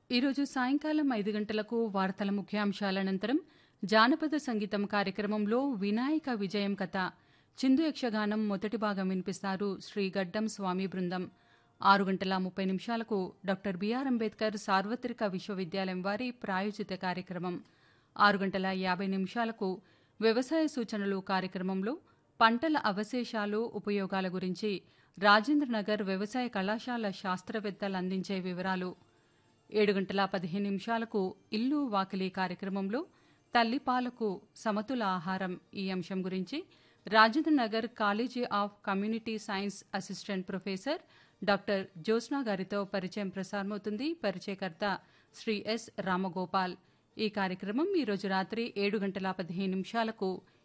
ఈరోజు సాయంకాలం ఐదు గంటలకు వార్తల ముఖ్యాంశాల అనంతరం జానపద సంగీతం కార్యక్రమంలో వినాయక విజయం కథ చిందు యక్షగానం మొదటి భాగం వినిపిస్తారు శ్రీ గడ్డం స్వామి బృందం ఆరు గంటల ముప్పై నిమిషాలకు డాక్టర్ బిఆర్ అంబేద్కర్ సార్వత్రిక విశ్వవిద్యాలయం వారి ప్రాయోజిత కార్యక్రమం ఆరు గంటల యాభై నిమిషాలకు వ్యవసాయ సూచనలు కార్యక్రమంలో పంటల అవశేషాలు ఉపయోగాల గురించి రాజేంద్రనగర్ వ్యవసాయ కళాశాల శాస్త్రవేత్తలు అందించే వివరాలు ఏడు గంటల పదిహేను నిమిషాలకు ఇల్లు వాకిలి కార్యక్రమంలో తల్లిపాలకు సమతుల ఆహారం ఈ అంశం గురించి Rajendranagar college of community science assistant professor doctor Jyotsna గారితో పరిచయం ప్రసారమవుతుంది పరిచయకర్త శ్రీ ఎస్ రామగోపాల్ ఈ కార్యక్రమం ఈరోజు రాత్రి ఏడు గంటల పదిహేను నిమిషాలకు